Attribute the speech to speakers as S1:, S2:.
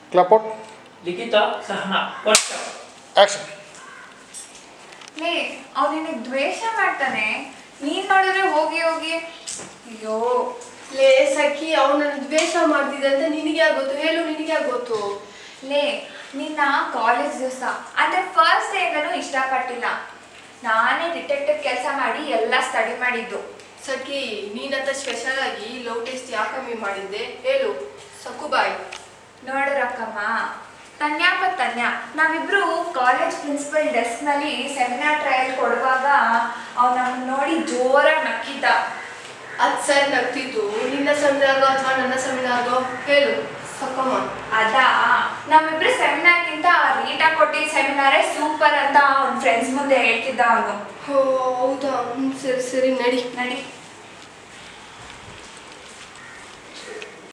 S1: ಕ್ಲಾಪೌಟ್
S2: ಲಿಖಿತ ಸಹನ ವರ್ಷ
S1: ಆ್ಯಕ್ಷನ್
S3: ಲೇ ಅವ್ನು ನಿನಗೆ ದ್ವೇಷ ಮಾಡ್ತಾನೆ ನೀನ್ ನೋಡಿದ್ರೆ ಹೋಗಿ ಹೋಗಿ ಅಯ್ಯೋ
S4: ಲೇ ಸಖಿ ಅವನನ್ನು ದ್ವೇಷ ಮಾಡ್ತಿದ್ದೆ ಅಂತ ನಿನಗೆ ಯಾಕೆ ಗೊತ್ತು ಹೇಳು ನಿನಗೆ ಯಾಕೆ ಗೊತ್ತು
S3: ಲೇ ನಿನ್ನ ಕಾಲೇಜ್ ದಿವಸ ಅಂದ್ರೆ ಫಸ್ಟ್ ಡೇಗನು ಇಷ್ಟಪಟ್ಟಿಲ್ಲ ನಾನೇ ಡಿಟೆಕ್ಟಿವ್ ಕೆಲಸ ಮಾಡಿ ಎಲ್ಲ ಸ್ಟಡಿ ಮಾಡಿದ್ದು
S4: ಸಖಿ ನೀನಂತ ಸ್ಪೆಷಲ್ ಆಗಿ ಲವ್ ಟೆಸ್ಟ್ ಯಾಕೆ ಕಮ್ಮಿ ಮಾಡಿದ್ದೆ ಹೇಳು ಸಕುಬಾಯ್
S3: ನೋಡು ರಕ್ಕಮ್ಮ ತನ್ಯಾಪ ತನ್ಯ ನಾವಿಬ್ರು ಕಾಲೇಜ್ ಪ್ರಿನ್ಸಿಪಲ್ ಡೆಸ್ಕ್ ನಲ್ಲಿ ಸೆಮಿನಾರ್ ಟ್ರಯಲ್ ಕೊಡುವಾಗ ಅವ್ನು ನಮ್ಮನ್ನ ನೋಡಿ ಜೋರಾಗಿ ನಕ್ಕಿದ್ದ
S4: ಅದ್ ಸರ್ ನಗ್ತಿದ್ದು ನಿನ್ನ ಸೆಮಿನಾರ್ಗೋ ಅಥವಾ ನನ್ನ ಸೆಮಿನಾರ್ಗೋ ಹೇಳು ಸಕ್ಕಮ್ಮ
S3: ಅದಾ ನಮ್ಮಿಬ್ರು ಸೆಮಿನಾರ್ಗಿಂತ ರೀಟಾ ಕೊಟ್ಟಿದ್ದ ಸೆಮಿನಾರೇ ಸೂಪರ್ ಅಂತ ಅವ್ನ ಫ್ರೆಂಡ್ಸ್ ಮುಂದೆ ಹೇಳ್ತಿದ್ದ ಅವನು
S4: ಓ ಹೌದಾ ಹ್ಮ್, ಸರಿ ಸರಿ ನಡಿ
S3: ನಡಿ